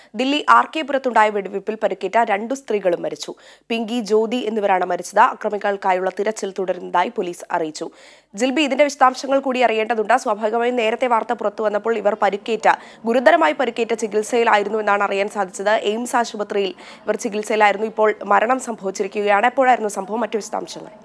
Delhi R K പുരത്തുണ്ടായ വെടിവയ്പിൽ പരിക്കേറ്റ രണ്ടു സ്ത്രീകളും മരിച്ചു പിങ്കി ജ്യോതി എന്നിവരാണ് മരിച്ചത് അക്രമികൾക്കായുള്ള തിരച്ചിൽ തുടരുന്നതായി പോലീസ് അറിയിച്ചു ജിൽബി ഇതിന്റെ വിശദാംശങ്ങൾ കൂടി അറിയേണ്ടതുണ്ട് സ്വാഭാവികമായും നേരത്തെ വാർത്ത പുറത്തു വന്നപ്പോൾ ഇവർ പരിക്കേറ്റ ഗുരുതരമായി പരിക്കേറ്റ ചികിത്സയിലായിരുന്നു എന്നാണ് അറിയാൻ സാധിച്ചത് എയിംസ് ആശുപത്രിയിൽ ഇവർ ചികിത്സയിലായിരുന്നു ഇപ്പോൾ മരണം സംഭവിച്ചിരിക്കുകയാണ് എപ്പോഴായിരുന്നു സംഭവം മറ്റു വിശദാംശങ്ങൾ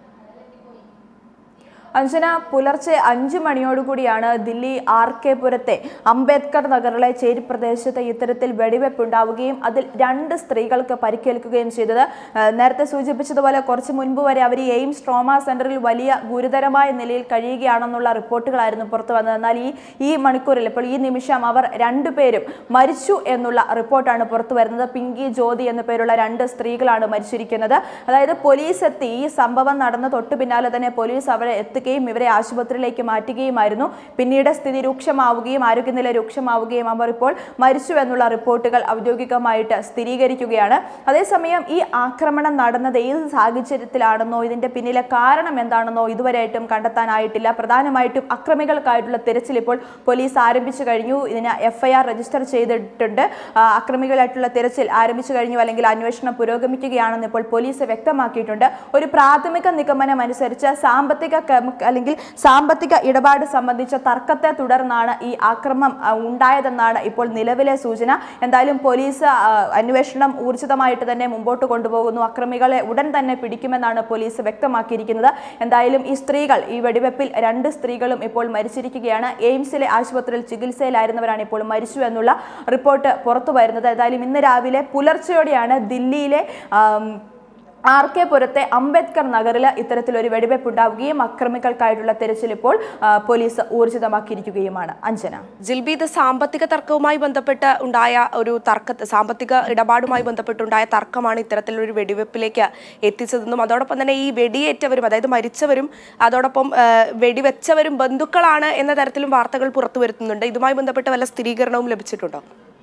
അഞ്ജന പുലർച്ചെ അഞ്ചു മണിയോടുകൂടിയാണ് ദില്ലി ആർ കെ പുരത്തെ അംബേദ്കർ നഗറിലെ ചേരി പ്രദേശത്ത് ഇത്തരത്തിൽ വെടിവെപ്പ് ഉണ്ടാവുകയും അതിൽ രണ്ട് സ്ത്രീകൾക്ക് പരിക്കേൽക്കുകയും ചെയ്തത് ആ, നേരത്തെ സൂചിപ്പിച്ചതുപോലെ കുറച്ച് മുൻപ് വരെ അവർ ഈ എയിംസ് ട്രോമ സെന്ററിൽ വലിയ ഗുരുതരമായ നിലയിൽ കഴിയുകയാണെന്നുള്ള റിപ്പോർട്ടുകളായിരുന്നു പുറത്തു വന്നത് എന്നാൽ ഈ ഈ മണിക്കൂറിൽ ഇപ്പോൾ ഈ നിമിഷം അവർ രണ്ടുപേരും മരിച്ചു എന്നുള്ള റിപ്പോർട്ടാണ് പുറത്തു വരുന്നത് പിങ്കി ജ്യോതി എന്ന പേരുള്ള രണ്ട് സ്ത്രീകളാണ് മരിച്ചിരിക്കുന്നത് അതായത് പോലീസ് എത്തി ഈ സംഭവം നടന്ന തൊട്ടു പിന്നാലെ തന്നെ പോലീസ് അവരെ എത്തുകയും ഇവരെ ആശുപത്രിയിലേക്ക് മാറ്റുകയുമായിരുന്നു പിന്നീട് സ്ഥിതി രൂക്ഷമാവുകയും ആരോഗ്യനില രൂക്ഷമാവുകയും അവർ ഇപ്പോൾ മരിച്ചു എന്നുള്ള റിപ്പോർട്ടുകൾ ഔദ്യോഗികമായിട്ട് സ്ഥിരീകരിക്കുകയാണ് അതേസമയം ഈ ആക്രമണം നടന്നത് ഏത് സാഹചര്യത്തിലാണെന്നോ ഇതിന്റെ പിന്നിലെ കാരണം എന്താണെന്നോ ഇതുവരെയായിട്ടും കണ്ടെത്താനായിട്ടില്ല പ്രധാനമായിട്ടും അക്രമികൾക്കായിട്ടുള്ള തിരച്ചിൽ ഇപ്പോൾ പോലീസ് ആരംഭിച്ചു കഴിഞ്ഞു ഇതിന് എഫ്ഐആർ രജിസ്റ്റർ ചെയ്തിട്ടുണ്ട് ആ, അക്രമികളായിട്ടുള്ള തിരച്ചിൽ ആരംഭിച്ചു കഴിഞ്ഞു അല്ലെങ്കിൽ അന്വേഷണം പുരോഗമിക്കുകയാണെന്ന് ഇപ്പോൾ പോലീസ് വ്യക്തമാക്കിയിട്ടുണ്ട് ഒരു പ്രാഥമിക നിഗമനം അനുസരിച്ച് സാമ്പത്തിക ക്രമ- അല്ലെങ്കിൽ സാമ്പത്തിക ഇടപാട് സംബന്ധിച്ച തർക്കത്തെ തുടർന്നാണ് ഈ ആക്രമണം ആ, ഉണ്ടായതെന്നാണ് ഇപ്പോൾ നിലവിലെ സൂചന എന്തായാലും പോലീസ് ആ, അന്വേഷണം ഊർജിതമായിട്ട് തന്നെ മുമ്പോട്ട് കൊണ്ടുപോകുന്നു അക്രമികളെ ഉടൻ തന്നെ പിടിക്കുമെന്നാണ് പോലീസ് വ്യക്തമാക്കിയിരിക്കുന്നത് എന്തായാലും ഈ സ്ത്രീകൾ ഈ വെടിവെപ്പിൽ രണ്ട് സ്ത്രീകളും ഇപ്പോൾ മരിച്ചിരിക്കുകയാണ് എയിംസിലെ ആശുപത്രിയിൽ ചികിത്സയിലായിരുന്നവരാണ് ഇപ്പോൾ മരിച്ചു എന്നുള്ള റിപ്പോർട്ട് പുറത്തു വരുന്നത് എന്തായാലും ഇന്ന് രാവിലെ പുലർച്ചെയോടെയാണ് ദില്ലിയിലെ ആം, ആർ കെ പുരത്തെ അംബേദ്കർ നഗറിൽ ഇത്തരത്തിലൊരു വെടിവെപ്പ് ഉണ്ടാവുകയും അക്രമികൾക്കായിട്ടുള്ള തെരച്ചിൽ ഇപ്പോൾ ആ, പോലീസ് ഊർജിതമാക്കിയിരിക്കുകയുമാണ് അഞ്ജന ജിൽബി ഇത് സാമ്പത്തിക തർക്കവുമായി ബന്ധപ്പെട്ട് ഉണ്ടായ ഒരു തർക്ക സാമ്പത്തിക ഇടപാടുമായി ബന്ധപ്പെട്ടുണ്ടായ തർക്കമാണ് ഇത്തരത്തിലൊരു വെടിവെപ്പിലേക്ക് എത്തിച്ചതെന്നും അതോടൊപ്പം തന്നെ ഈ വെടിയേറ്റവരും അതായത് മരിച്ചവരും അതോടൊപ്പം ആ, വെടിവെച്ചവരും ബന്ധുക്കളാണ് എന്ന തരത്തിലും വാർത്തകൾ പുറത്തു വരുത്തുന്നുണ്ട് ഇതുമായി ബന്ധപ്പെട്ട് വല്ല സ്ഥിരീകരണവും ലഭിച്ചിട്ടുണ്ടോ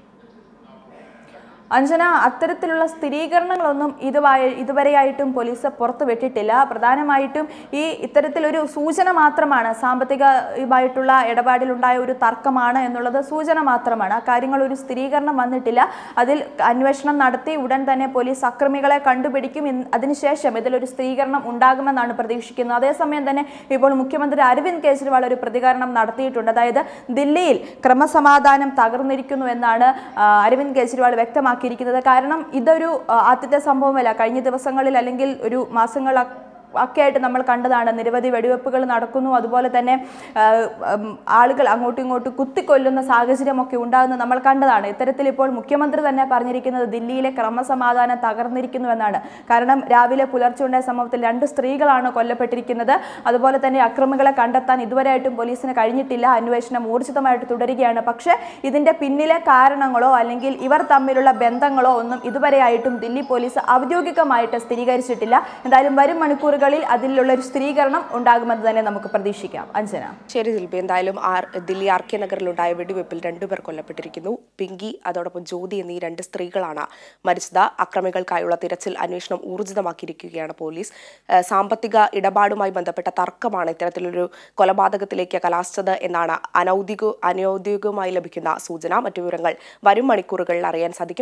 അഞ്ജന അത്തരത്തിലുള്ള സ്ഥിരീകരണങ്ങളൊന്നും ഇതുവരെ ഇതുവരെയായിട്ടും പോലീസ് പുറത്തുവിട്ടിട്ടില്ല പ്രധാനമായിട്ടും ഈ ഇത്തരത്തിലൊരു സൂചന മാത്രമാണ് സാമ്പത്തികമായിട്ടുള്ള ഇടപാടിലുണ്ടായ ഒരു തർക്കമാണ് എന്നുള്ളത് സൂചന മാത്രമാണ് ആ കാര്യങ്ങൾ ഒരു സ്ഥിരീകരണം വന്നിട്ടില്ല അതിൽ അന്വേഷണം നടത്തി ഉടൻ തന്നെ പോലീസ് അക്രമികളെ കണ്ടുപിടിക്കും ഇൻ- അതിനുശേഷം ഇതിലൊരു സ്ഥിരീകരണം ഉണ്ടാകുമെന്നാണ് പ്രതീക്ഷിക്കുന്നത് അതേസമയം തന്നെ ഇപ്പോൾ മുഖ്യമന്ത്രി അരവിന്ദ് കെജ്രിവാൾ ഒരു പ്രതികരണം നടത്തിയിട്ടുണ്ട് അതായത് ദില്ലിയിൽ ക്രമസമാധാനം തകർന്നിരിക്കുന്നു എന്നാണ് ആ, അരവിന്ദ് കെജ്രിവാൾ വ്യക്തമാക്കിയിരിക്കുന്നത് കാരണം ഇതൊരു ആ, ആദ്യത്തെ സംഭവമല്ല കഴിഞ്ഞ ദിവസങ്ങളിൽ അല്ലെങ്കിൽ ഒരു മാസങ്ങൾ ഒക്കെ ആയിട്ട് നമ്മൾ കണ്ടതാണ് നിരവധി വെടിവെപ്പുകൾ നടക്കുന്നു അതുപോലെ തന്നെ ആ, ഉം, ആളുകൾ അങ്ങോട്ടും ഇങ്ങോട്ടും കുത്തിക്കൊല്ലുന്ന സാഹചര്യമൊക്കെ ഉണ്ടാകുന്നത് നമ്മൾ കണ്ടതാണ് ഇത്തരത്തിൽ ഇപ്പോൾ മുഖ്യമന്ത്രി തന്നെ പറഞ്ഞിരിക്കുന്നത് ദില്ലിയിലെ ക്രമസമാധാനം തകർന്നിരിക്കുന്നു എന്നാണ് കാരണം രാവിലെ പുലർച്ചെ ഉണ്ടായ സംഭവത്തിൽ രണ്ട് സ്ത്രീകളാണ് കൊല്ലപ്പെട്ടിരിക്കുന്നത് അതുപോലെ തന്നെ അക്രമികളെ കണ്ടെത്താൻ ഇതുവരെയായിട്ടും പോലീസിന് കഴിഞ്ഞിട്ടില്ല അന്വേഷണം ഊർജിതമായിട്ട് തുടരുകയാണ് പക്ഷേ ഇതിന്റെ പിന്നിലെ കാരണങ്ങളോ അല്ലെങ്കിൽ ഇവർ തമ്മിലുള്ള ബന്ധങ്ങളോ ഒന്നും ഇതുവരെയായിട്ടും ദില്ലി പോലീസ് ഔദ്യോഗികമായിട്ട് സ്ഥിരീകരിച്ചിട്ടില്ല എന്തായാലും വരും മണിക്കൂറുകളിൽ അതിലുള്ള ഒരു സ്ഥിരീകരണം ഉണ്ടാകുമെന്ന് തന്നെ നമുക്ക് പ്രതീക്ഷിക്കാം അഞ്ജന ശരി ദിൽബി എന്തായാലും ആർ ദില്ലി ആർ കെ നഗറിലുണ്ടായ വെടിവെപ്പിൽ രണ്ടുപേർ കൊല്ലപ്പെട്ടിരിക്കുന്നു പിങ്കി അതോടൊപ്പം ജ്യോതി എന്നീ രണ്ട് സ്ത്രീകളാണ് മരിച്ചത് അക്രമികൾക്കായുള്ള തിരച്ചിൽ അന്വേഷണം ഊർജിതമാക്കിയിരിക്കുകയാണ് പോലീസ് ഏഹ് സാമ്പത്തിക ഇടപാടുമായി ബന്ധപ്പെട്ട തർക്കമാണ് ഇത്തരത്തിലൊരു കൊലപാതകത്തിലേക്ക് കലാശിച്ചത് എന്നാണ് അനൌദ്യോഗിക അനൌദ്യോഗികമായി ലഭിക്കുന്ന സൂചന മറ്റു വിവരങ്ങൾ വരും മണിക്കൂറുകളിൽ അറിയാൻ സാധിക്കും